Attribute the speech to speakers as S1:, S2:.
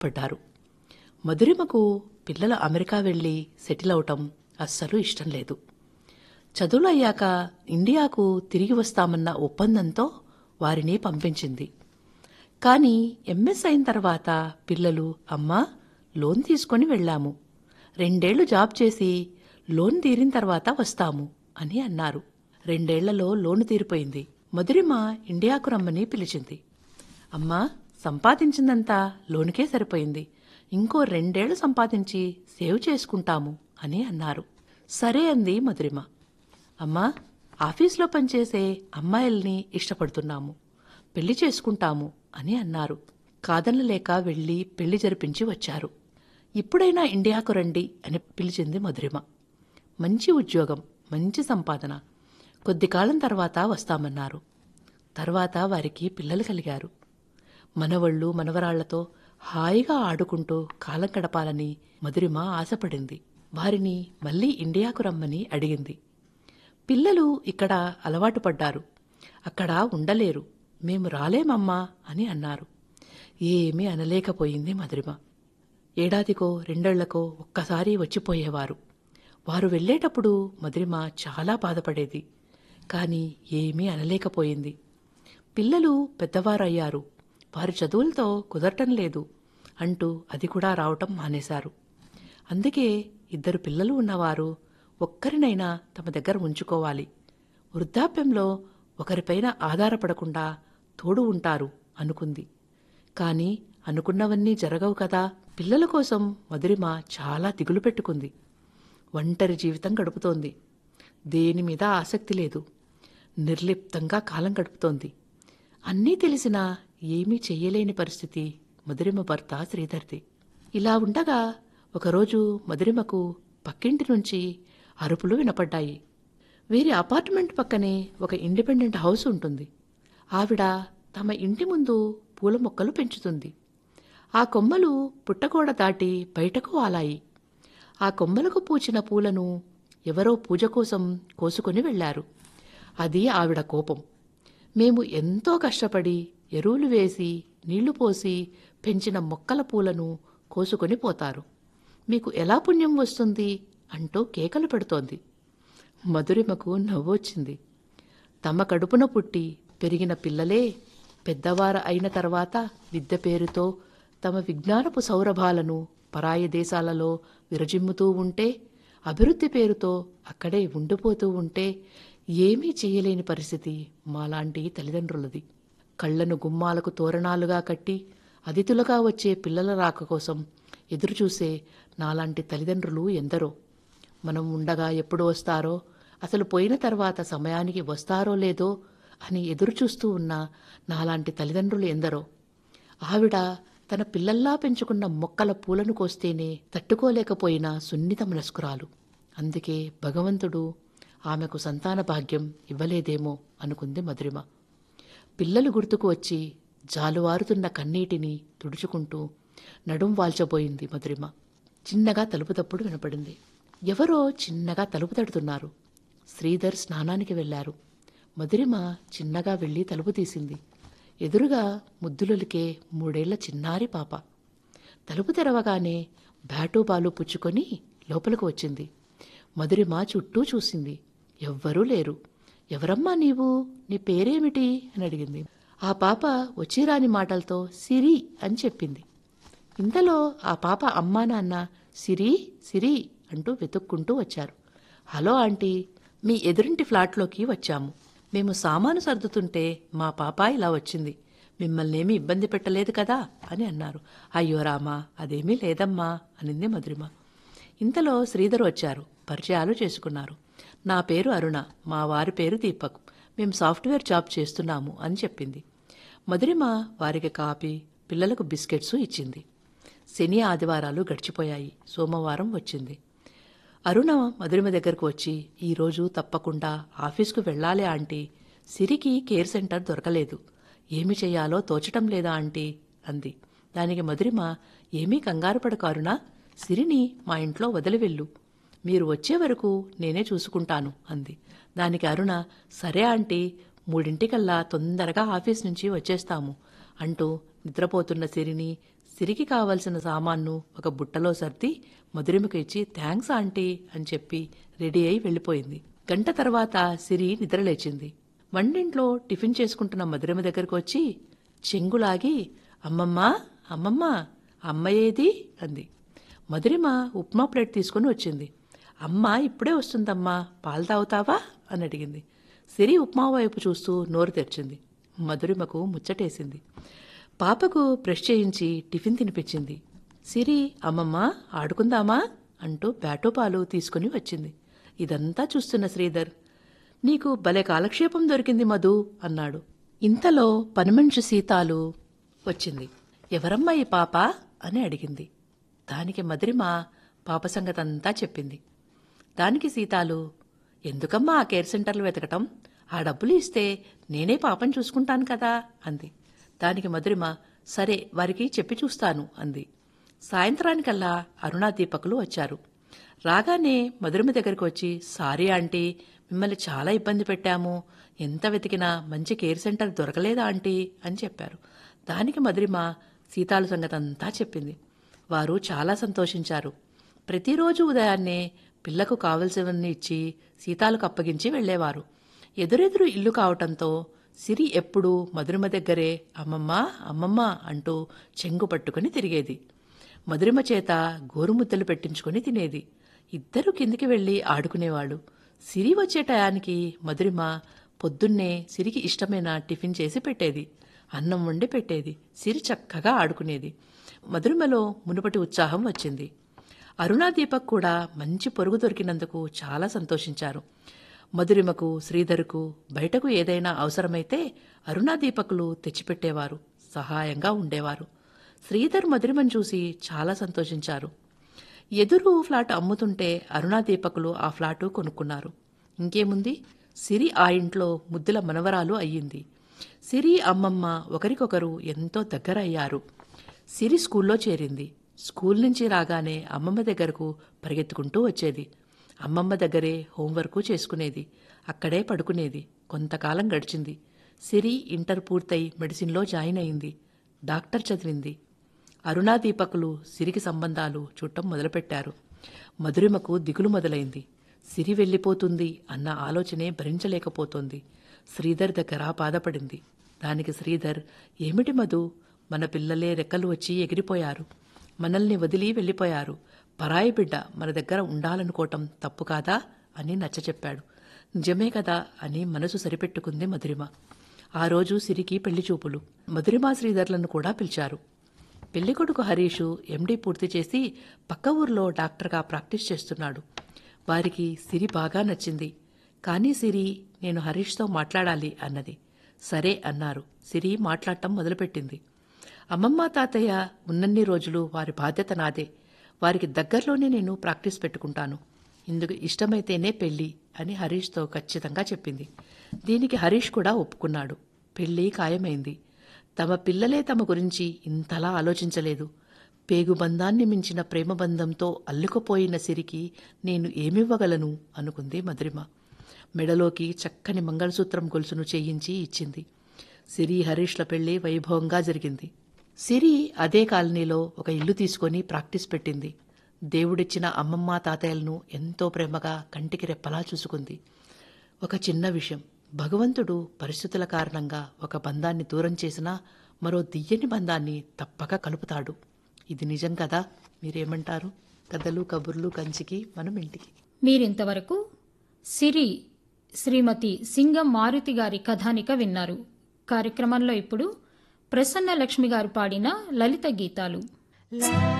S1: పడ్డారు మధురిమకు పిల్లలు అమెరికా వెళ్ళి సెటిల్ అవటం అస్సలు ఇష్టం లేదు చదువులు అయ్యాక ఇండియాకు తిరిగి వస్తామన్న ఒప్పందంతో వారిని పంపించింది కానీ ఎంఎస్ అయిన తర్వాత పిల్లలు అమ్మా లోన్ తీసుకొని వెళ్ళాము రెండేళ్లు జాబ్ చేసి లోన్ తీరిన తర్వాత వస్తాము అని అన్నారు రెండేళ్లలో లోన్ తీరిపోయింది మధురిమ ఇండియాకు రమ్మని పిలిచింది అమ్మా సంపాదించిందంతా లోనుకే సరిపోయింది ఇంకో రెండేళ్లు సంపాదించి సేవ్ చేసుకుంటాము అని అన్నారు సరే అంది మధురిమ అమ్మా ఆఫీస్లో పనిచేసే అమ్మాయిల్ని ఇష్టపడుతున్నాము పెళ్లి చేసుకుంటాము అని అన్నారు కాదనలేక వెళ్లి పెళ్లి జరిపించి వచ్చారు ఇప్పుడైనా ఇండియాకు రండి అని పిలిచింది మధురిమ మంచి ఉద్యోగం మంచి సంపాదన కొద్ది కాలం తర్వాత వస్తామన్నారు తర్వాత వారికి పిల్లలు కలిగారు మనవళ్ళు మనవరాళ్లతో హాయిగా ఆడుకుంటూ కాలం గడపాలని మధురిమ ఆశపడింది వారిని మళ్ళీ ఇండియాకు రమ్మని అడిగింది పిల్లలు ఇక్కడ అలవాటు పడ్డారు అక్కడ ఉండలేరు మేము రాలేమమ్మా అని అన్నారు ఏమీ అనలేకపోయింది మధురిమ ఏడాదికో రెండేళ్లకో ఒక్కసారి వచ్చిపోయేవారు వారు వెళ్ళేటప్పుడు మధురిమ చాలా బాధపడేది కానీ ఏమీ అనలేకపోయింది పిల్లలు పెద్దవారయ్యారు వారి చదువులతో కుదరటం లేదు అంటూ అది కూడా రావటం మానేశారు అందుకే ఇద్దరు పిల్లలు ఉన్నవారు ఒక్కరినైనా తమ దగ్గర ఉంచుకోవాలి వృద్ధాప్యంలో ఒకరిపైన ఆధారపడకుండా తోడు ఉంటారు అనుకుంది కానీ అనుకున్నవన్నీ జరగవు కదా పిల్లల కోసం మధురిమ చాలా దిగులు పెట్టుకుంది ఒంటరి జీవితం గడుపుతోంది దేని మీద ఆసక్తి లేదు నిర్లిప్తంగా కాలం గడుపుతోంది అన్నీ తెలిసినా ఏమీ చెయ్యలేని పరిస్థితి మధురిమ భర్త శ్రీధర్ది ఇలా ఉండగా ఒకరోజు మధురిమకు పక్కింటి నుంచి అరుపులు వినపడ్డాయి వీరి అపార్ట్మెంట్ పక్కనే ఒక ఇండిపెండెంట్ హౌస్ ఉంటుంది ఆవిడ తమ ఇంటి ముందు పూల మొక్కలు పెంచుతుంది ఆ కొమ్మలు పుట్టగోడ దాటి బయటకు వాలాయి ఆ కొమ్మలకు పూచిన పూలను ఎవరో పూజ కోసం కోసుకొని వెళ్లారు అది ఆవిడ కోపం మేము ఎంతో కష్టపడి ఎరువులు వేసి నీళ్లు పోసి పెంచిన మొక్కల పూలను కోసుకొని పోతారు మీకు ఎలా పుణ్యం వస్తుంది అంటూ కేకలు పెడుతోంది మధురిమకు నవ్వొచ్చింది తమ కడుపున పుట్టి పెరిగిన పిల్లలే పెద్దవార అయిన తర్వాత విద్య పేరుతో తమ విజ్ఞానపు సౌరభాలను పరాయి దేశాలలో విరజిమ్ముతూ ఉంటే అభివృద్ధి పేరుతో అక్కడే ఉండిపోతూ ఉంటే ఏమీ చేయలేని పరిస్థితి మాలాంటి తల్లిదండ్రులది కళ్లను గుమ్మాలకు తోరణాలుగా కట్టి అతిథులుగా వచ్చే పిల్లల రాక కోసం ఎదురుచూసే నాలాంటి తల్లిదండ్రులు ఎందరో మనం ఉండగా ఎప్పుడు వస్తారో అసలు పోయిన తర్వాత సమయానికి వస్తారో లేదో అని ఎదురుచూస్తూ ఉన్న నాలాంటి తల్లిదండ్రులు ఎందరో ఆవిడ తన పిల్లల్లా పెంచుకున్న మొక్కల పూలను కోస్తేనే తట్టుకోలేకపోయిన సున్నిత మనస్కురాలు అందుకే భగవంతుడు ఆమెకు సంతాన భాగ్యం ఇవ్వలేదేమో అనుకుంది మధురిమ పిల్లలు గుర్తుకు వచ్చి జాలువారుతున్న కన్నీటిని తుడుచుకుంటూ నడుం వాల్చబోయింది మధురిమ చిన్నగా తలుపు తప్పుడు వినపడింది ఎవరో చిన్నగా తలుపు తడుతున్నారు శ్రీధర్ స్నానానికి వెళ్లారు మధురిమ చిన్నగా వెళ్లి తలుపు తీసింది ఎదురుగా ముద్దులొలికే మూడేళ్ల చిన్నారి పాప తలుపు తెరవగానే బ్యాటు బాలు పుచ్చుకొని లోపలికి వచ్చింది మధురిమ చుట్టూ చూసింది ఎవ్వరూ లేరు ఎవరమ్మా నీవు నీ పేరేమిటి అని అడిగింది ఆ పాప వచ్చిరాని మాటలతో సిరి అని చెప్పింది ఇంతలో ఆ పాప అమ్మా నాన్న సిరి సిరి అంటూ వెతుక్కుంటూ వచ్చారు హలో ఆంటీ మీ ఎదురింటి ఫ్లాట్లోకి వచ్చాము మేము సామాను సర్దుతుంటే మా పాప ఇలా వచ్చింది మిమ్మల్ని ఏమీ ఇబ్బంది పెట్టలేదు కదా అని అన్నారు అయ్యో రామా అదేమీ లేదమ్మా అనింది మధురిమ ఇంతలో శ్రీధర్ వచ్చారు పరిచయాలు చేసుకున్నారు నా పేరు అరుణ మా వారి పేరు దీపక్ మేము సాఫ్ట్వేర్ జాబ్ చేస్తున్నాము అని చెప్పింది మధురిమ వారికి కాఫీ పిల్లలకు బిస్కెట్స్ ఇచ్చింది శని ఆదివారాలు గడిచిపోయాయి సోమవారం వచ్చింది అరుణ మధురిమ దగ్గరకు వచ్చి ఈరోజు తప్పకుండా ఆఫీస్కు వెళ్ళాలి ఆంటీ సిరికి కేర్ సెంటర్ దొరకలేదు ఏమి చెయ్యాలో తోచటం లేదా ఆంటీ అంది దానికి మధురిమ ఏమీ కంగారు పడకు అరుణ సిరిని మా ఇంట్లో వదిలి వెళ్ళు మీరు వచ్చే వరకు నేనే చూసుకుంటాను అంది దానికి అరుణ సరే ఆంటీ మూడింటికల్లా తొందరగా ఆఫీస్ నుంచి వచ్చేస్తాము అంటూ నిద్రపోతున్న సిరిని సిరికి కావలసిన సామాన్ను ఒక బుట్టలో సర్ది మధురిమకు ఇచ్చి థ్యాంక్స్ ఆంటీ అని చెప్పి రెడీ అయి వెళ్ళిపోయింది గంట తర్వాత సిరి నిద్రలేచింది వంటింట్లో టిఫిన్ చేసుకుంటున్న మధురిమ దగ్గరకు వచ్చి చెంగులాగి అమ్మమ్మ అమ్మమ్మ అమ్మ ఏది అంది మధురిమ ఉప్మా ప్లేట్ తీసుకుని వచ్చింది అమ్మ ఇప్పుడే వస్తుందమ్మా పాలు తాగుతావా అని అడిగింది సిరి ఉప్మా వైపు చూస్తూ నోరు తెరిచింది మధురిమకు ముచ్చటేసింది పాపకు బ్రష్ చేయించి టిఫిన్ తినిపించింది సిరి అమ్మమ్మ ఆడుకుందామా అంటూ బ్యాటో పాలు తీసుకుని వచ్చింది ఇదంతా చూస్తున్న శ్రీధర్ నీకు భలే కాలక్షేపం దొరికింది మధు అన్నాడు ఇంతలో పనిమనిషి సీతాలు వచ్చింది ఎవరమ్మా ఈ పాప అని అడిగింది దానికి మధురిమ పాప సంగతంతా చెప్పింది దానికి సీతాలు ఎందుకమ్మా ఆ కేర్ సెంటర్లు వెతకటం ఆ డబ్బులు ఇస్తే నేనే పాపని చూసుకుంటాను కదా అంది దానికి మధురిమ సరే వారికి చెప్పి చూస్తాను అంది సాయంత్రానికల్లా అరుణా దీపకులు వచ్చారు రాగానే మధురిమ దగ్గరికి వచ్చి సారీ ఆంటీ మిమ్మల్ని చాలా ఇబ్బంది పెట్టాము ఎంత వెతికినా మంచి కేర్ సెంటర్ దొరకలేదా ఆంటీ అని చెప్పారు దానికి మధురిమ సీతాల సంగతంతా చెప్పింది వారు చాలా సంతోషించారు ప్రతిరోజు ఉదయాన్నే పిల్లకు కావలసినవన్నీ ఇచ్చి సీతాలకు అప్పగించి వెళ్లేవారు ఎదురెదురు ఇల్లు కావటంతో సిరి ఎప్పుడూ మధురిమ దగ్గరే అమ్మమ్మ అమ్మమ్మ అంటూ చెంగు పట్టుకుని తిరిగేది మధురిమ చేత గోరుముద్దలు పెట్టించుకుని తినేది ఇద్దరు కిందికి వెళ్లి ఆడుకునేవాళ్ళు సిరి వచ్చే టయానికి మధురిమ పొద్దున్నే సిరికి ఇష్టమైన టిఫిన్ చేసి పెట్టేది అన్నం వండి పెట్టేది సిరి చక్కగా ఆడుకునేది మధురిమలో మునుపటి ఉత్సాహం వచ్చింది అరుణా దీపక్ కూడా మంచి పొరుగు దొరికినందుకు చాలా సంతోషించారు మధురిమకు శ్రీధర్కు బయటకు ఏదైనా అవసరమైతే అరుణా దీపకులు తెచ్చిపెట్టేవారు సహాయంగా ఉండేవారు శ్రీధర్ మధురిమను చూసి చాలా సంతోషించారు ఎదురు ఫ్లాట్ అమ్ముతుంటే అరుణా దీపకులు ఆ ఫ్లాటు కొనుక్కున్నారు ఇంకేముంది సిరి ఆ ఇంట్లో ముద్దుల మనవరాలు అయ్యింది సిరి అమ్మమ్మ ఒకరికొకరు ఎంతో దగ్గర అయ్యారు సిరి స్కూల్లో చేరింది స్కూల్ నుంచి రాగానే అమ్మమ్మ దగ్గరకు పరిగెత్తుకుంటూ వచ్చేది అమ్మమ్మ దగ్గరే హోంవర్కు చేసుకునేది అక్కడే పడుకునేది కొంతకాలం గడిచింది సిరి ఇంటర్ పూర్తయి మెడిసిన్లో జాయిన్ అయింది డాక్టర్ చదివింది అరుణా దీపకులు సిరికి సంబంధాలు చూడటం మొదలుపెట్టారు మధురిమకు దిగులు మొదలైంది సిరి వెళ్ళిపోతుంది అన్న ఆలోచనే భరించలేకపోతోంది శ్రీధర్ దగ్గర బాధపడింది దానికి శ్రీధర్ ఏమిటి మధు మన పిల్లలే రెక్కలు వచ్చి ఎగిరిపోయారు మనల్ని వదిలి వెళ్ళిపోయారు పరాయి బిడ్డ మన దగ్గర ఉండాలనుకోవటం తప్పు కాదా అని నచ్చచెప్పాడు నిజమే కదా అని మనసు సరిపెట్టుకుంది మధురిమ ఆ రోజు సిరికి పెళ్లి చూపులు మధురిమ శ్రీధర్లను కూడా పిలిచారు పెళ్లికొడుకు హరీషు ఎండీ పూర్తి చేసి పక్క ఊర్లో డాక్టర్గా ప్రాక్టీస్ చేస్తున్నాడు వారికి సిరి బాగా నచ్చింది కానీ సిరి నేను హరీష్తో మాట్లాడాలి అన్నది సరే అన్నారు సిరి మాట్లాడటం మొదలుపెట్టింది అమ్మమ్మ తాతయ్య ఉన్నన్ని రోజులు వారి బాధ్యత నాదే వారికి దగ్గరలోనే నేను ప్రాక్టీస్ పెట్టుకుంటాను ఇందుకు ఇష్టమైతేనే పెళ్లి అని హరీష్తో ఖచ్చితంగా చెప్పింది దీనికి హరీష్ కూడా ఒప్పుకున్నాడు పెళ్లి ఖాయమైంది తమ పిల్లలే తమ గురించి ఇంతలా ఆలోచించలేదు పేగుబంధాన్ని మించిన ప్రేమబంధంతో అల్లుకుపోయిన సిరికి నేను ఏమివ్వగలను అనుకుంది మధురిమ మెడలోకి చక్కని మంగళసూత్రం గొలుసును చేయించి ఇచ్చింది సిరి హరీష్ల పెళ్లి వైభవంగా జరిగింది సిరి అదే కాలనీలో ఒక ఇల్లు తీసుకొని ప్రాక్టీస్ పెట్టింది దేవుడిచ్చిన అమ్మమ్మ తాతయ్యలను ఎంతో ప్రేమగా కంటికి రెప్పలా చూసుకుంది ఒక చిన్న విషయం భగవంతుడు పరిస్థితుల కారణంగా ఒక బంధాన్ని దూరం చేసినా మరో దియ్యని బంధాన్ని తప్పక కలుపుతాడు ఇది నిజం కదా మీరేమంటారు కథలు కబుర్లు కంచికి మనం ఇంటికి
S2: మీరింతవరకు సిరి శ్రీమతి సింగం మారుతి గారి కథానిక విన్నారు కార్యక్రమంలో ఇప్పుడు ప్రసన్న లక్ష్మి గారు పాడిన లలిత గీతాలు